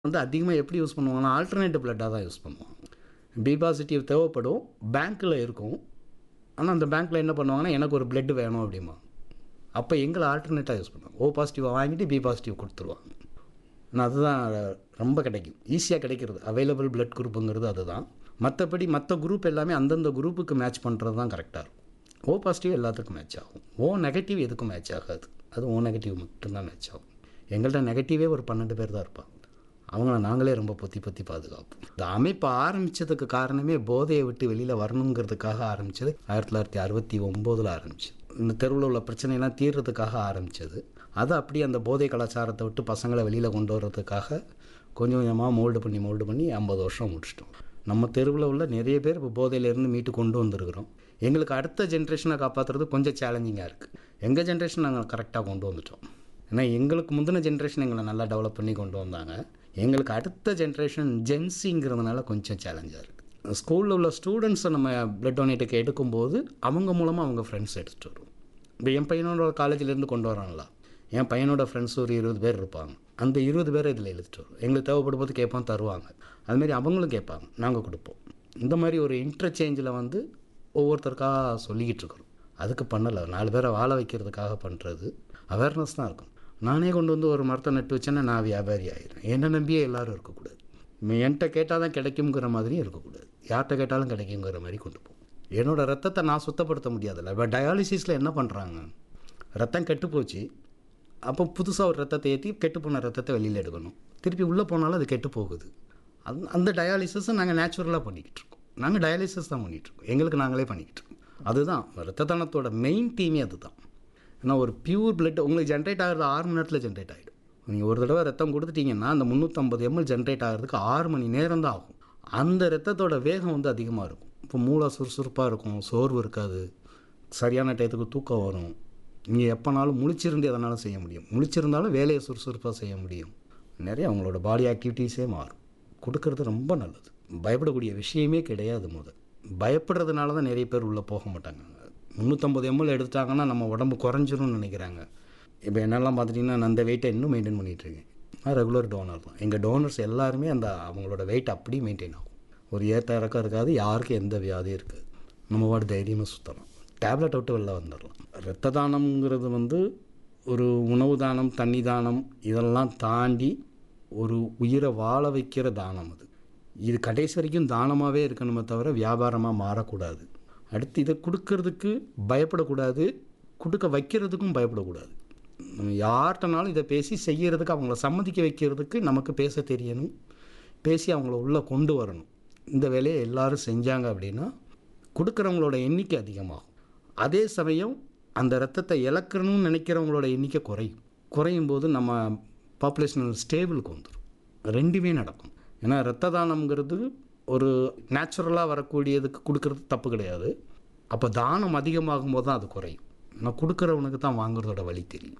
வந்து அதிகமாக எப்படி யூஸ் பண்ணுவாங்கன்னா ஆல்டர்னேட்டிவ் பிளட்டாக தான் யூஸ் பண்ணுவாங்க பி பாசிட்டிவ் தேவைப்படும் பேங்க்கில் இருக்கும் ஆனால் அந்த பேங்க்கில் என்ன பண்ணுவாங்கன்னா எனக்கு ஒரு பிளட் வேணும் அப்படிமா அப்போ எங்களை ஆல்டர்னேட்டாக யூஸ் பண்ணுவாங்க ஓ பாசிட்டிவாக வாங்கிட்டு பி பாசிட்டிவ் கொடுத்துருவாங்க ஆனால் அதுதான் ரொம்ப கிடைக்கும் ஈஸியாக கிடைக்கிறது அவைலபிள் பிளட் குரூப்புங்கிறது அதுதான் மற்றபடி மற்ற குரூப் எல்லாமே அந்தந்த குரூப்புக்கு மேட்ச் பண்ணுறது தான் கரெக்டாக இருக்கும் ஓ பாசிட்டிவ் எல்லாத்துக்கும் மேட்ச் ஆகும் ஓ நெகட்டிவ் எதுக்கும் மேட்ச் ஆகாது அது ஓ நெகட்டிவ் மட்டும்தான் மேட்ச் ஆகும் எங்கள்கிட்ட நெகட்டிவே ஒரு பன்னெண்டு பேர் தான் இருப்பாங்க அவங்கள நாங்களே ரொம்ப பொத்தி பொத்தி பாதுகாப்போம் இந்த அமைப்பு ஆரம்பித்ததுக்கு காரணமே போதையை விட்டு வெளியில் வரணுங்கிறதுக்காக ஆரம்பித்தது ஆயிரத்தி தொள்ளாயிரத்தி அறுபத்தி ஒம்போதில் ஆரம்பிச்சது இந்த தெருவில் உள்ள பிரச்சனையெல்லாம் தீர்றதுக்காக ஆரம்பித்தது அது அப்படியே அந்த போதை கலாச்சாரத்தை விட்டு பசங்களை வெளியில் கொண்டு வர்றதுக்காக கொஞ்சம் கொஞ்சமாக மோல்டு பண்ணி மோல்டு பண்ணி ஐம்பது வருஷம் முடிச்சிட்டோம் நம்ம தெருவில் உள்ள நிறைய பேர் இப்போ போதையிலேருந்து மீட்டு கொண்டு வந்திருக்கிறோம் எங்களுக்கு அடுத்த ஜென்ரேஷனை காப்பாற்றுறது கொஞ்சம் சேலஞ்சிங்காக இருக்குது எங்கள் ஜென்ரேஷன் நாங்கள் கரெக்டாக கொண்டு வந்துட்டோம் ஏன்னா எங்களுக்கு முந்தின ஜென்ரேஷன் எங்களை நல்லா டெவலப் பண்ணி கொண்டு வந்தாங்க எங்களுக்கு அடுத்த ஜென்ரேஷன் ஜென்சிங்கிறதுனால கொஞ்சம் சேலஞ்சாக இருக்குது ஸ்கூலில் உள்ள ஸ்டூடெண்ட்ஸை நம்ம பிளட் டொனேட்டுக்கு எடுக்கும்போது அவங்க மூலமாக அவங்க ஃப்ரெண்ட்ஸ் எடுத்துகிட்டு வருவோம் இப்போ என் பையனோட காலேஜிலேருந்து கொண்டு வராங்களா என் பையனோட ஃப்ரெண்ட்ஸ் ஒரு இருபது பேர் இருப்பாங்க அந்த இருபது பேரை இதில் எழுதிட்டு வரும் எங்களுக்கு தேவைப்படும் போது கேட்போம் தருவாங்க அதுமாரி அவங்களும் கேட்பாங்க நாங்கள் கொடுப்போம் இந்த மாதிரி ஒரு இன்டர்சேஞ்சில் வந்து ஒவ்வொருத்தருக்காக சொல்லிக்கிட்டு இருக்கிறோம் அதுக்கு பண்ணலை நாலு பேரை வாழ வைக்கிறதுக்காக பண்ணுறது அவேர்னஸ் தான் இருக்கும் நானே கொண்டு வந்து ஒரு மரத்தை நட்டு வச்சேன்னா நான் வியாபாரி ஆயிடுறேன் என்னை நம்பியே எல்லோரும் இருக்கக்கூடாது என்கிட்ட கேட்டால் தான் கிடைக்குங்கிற மாதிரியும் இருக்கக்கூடாது யார்கிட்ட கேட்டாலும் கிடைக்குங்கிற மாதிரி கொண்டு போகும் என்னோடய ரத்தத்தை நான் சுத்தப்படுத்த முடியாதுல்ல இப்போ டயாலிசிஸில் என்ன பண்ணுறாங்க ரத்தம் கெட்டு போச்சு அப்போ புதுசாக ஒரு ரத்தத்தை ஏற்றி கெட்டு போன ரத்தத்தை வெளியில் எடுக்கணும் திருப்பி உள்ளே போனாலும் அது கெட்டு போகுது அது அந்த டயாலிசிஸை நாங்கள் நேச்சுரலாக பண்ணிக்கிட்டு இருக்கோம் நாங்கள் டயாலிசிஸ் தான் பண்ணிகிட்ருக்கோம் எங்களுக்கு நாங்களே பண்ணிக்கிட்டு இருக்கோம் அதுதான் ரத்த தானத்தோட மெயின் டீமே அதுதான் ஏன்னா ஒரு பியூர் பிளட் உங்களுக்கு ஜென்ரேட் ஆகிறது ஆறு மணி நேரத்தில் ஜென்ரேட் ஆகிடும் நீங்கள் ஒரு தடவை ரத்தம் கொடுத்துட்டீங்கன்னா அந்த முந்நூற்றம்பது எம்எல் ஜென்ரேட் ஆகிறதுக்கு ஆறு மணி நேரம் தான் ஆகும் அந்த ரத்தத்தோட வேகம் வந்து அதிகமாக இருக்கும் இப்போ மூளை சுறுசுறுப்பாக இருக்கும் சோர்வு இருக்காது சரியான டயத்துக்கு தூக்கம் வரும் நீங்கள் எப்போனாலும் முழிச்சிருந்து எதனாலும் செய்ய முடியும் முழிச்சிருந்தாலும் வேலையை சுறுசுறுப்பாக செய்ய முடியும் நிறைய அவங்களோட பாடி ஆக்டிவிட்டீஸே மாறும் கொடுக்கறது ரொம்ப நல்லது பயப்படக்கூடிய விஷயமே கிடையாது முதல் பயப்படுறதுனால தான் நிறைய பேர் உள்ளே போக மாட்டாங்க முந்நூற்றம்பது எம்எல் எடுத்துட்டாங்கன்னா நம்ம உடம்பு குறைஞ்சிரும்னு நினைக்கிறாங்க இப்போ என்னெல்லாம் பார்த்துட்டிங்கன்னா நான் அந்த வெயிட்டை இன்னும் மெயின்டைன் பண்ணிகிட்ருக்கேன் நான் ரெகுலர் டோனர் தான் எங்கள் டோனர்ஸ் எல்லாருமே அந்த அவங்களோட வெயிட் அப்படியே மெயின்டைன் ஆகும் ஒரு ஏற்ற இறக்கம் இருக்காது யாருக்கும் எந்த வியாதியும் இருக்காது நம்ம வாடு தைரியமாக சுற்றலாம் டேப்லெட் விட்டு வெளில வந்துடலாம் இரத்த தானம்ங்கிறது வந்து ஒரு உணவு தானம் தண்ணி தானம் இதெல்லாம் தாண்டி ஒரு உயிரை வாழ வைக்கிற தானம் அது இது கடைசி வரைக்கும் தானமாகவே இருக்கணுமே தவிர வியாபாரமாக மாறக்கூடாது அடுத்து இதை கொடுக்கறதுக்கு பயப்படக்கூடாது கொடுக்க வைக்கிறதுக்கும் பயப்படக்கூடாது நம்ம யார்கிட்டனாலும் இதை பேசி செய்கிறதுக்கு அவங்கள சம்மதிக்க வைக்கிறதுக்கு நமக்கு பேச தெரியணும் பேசி அவங்கள உள்ளே கொண்டு வரணும் இந்த வேலையை எல்லோரும் செஞ்சாங்க அப்படின்னா கொடுக்குறவங்களோட எண்ணிக்கை அதிகமாகும் அதே சமயம் அந்த ரத்தத்தை இழக்கணும்னு நினைக்கிறவங்களோட எண்ணிக்கை குறையும் குறையும் போது நம்ம பாப்புலேஷன் ஸ்டேபிளுக்கு வந்துடும் ரெண்டுமே நடக்கும் ஏன்னா இரத்த தானம்ங்கிறது ஒரு நேச்சுரலாக வரக்கூடியதுக்கு கொடுக்கறது தப்பு கிடையாது அப்போ தானம் அதிகமாகும் போது தான் அது குறையும் நான் கொடுக்குறவனுக்கு தான் வாங்குறதோட வழி தெரியும்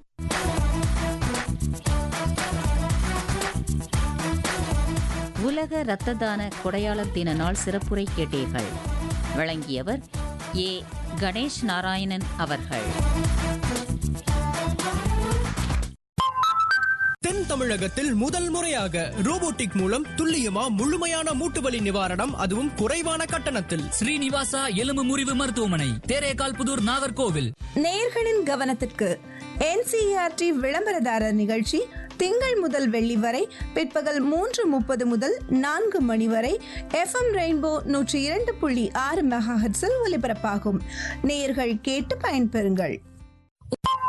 உலக இரத்த தான கொடையாளர் தின நாள் சிறப்புரை கேட்டீர்கள் வழங்கியவர் ஏ கணேஷ் நாராயணன் அவர்கள் தென் தமிழகத்தில் முதல் முறையாக ரோபோட்டிக் மூலம் துல்லியமா முழுமையான மூட்டுவலி நிவாரணம் அதுவும் குறைவான கட்டணத்தில் ஸ்ரீனிவாசா எலும்பு முறிவு மருத்துவமனை தேரேகால் புதூர் நாகர்கோவில் நேர்களின் கவனத்திற்கு என்சிஆர்டி விளம்பரதாரர் நிகழ்ச்சி திங்கள் முதல் வெள்ளி வரை பிற்பகல் மூன்று முப்பது முதல் நான்கு மணி வரை எஃப்எம் ரெயின்போ நூற்றி இரண்டு புள்ளி ஆறு மெகாஹர்ட்ஸில் ஒலிபரப்பாகும் நேயர்கள் கேட்டு பயன்பெறுங்கள்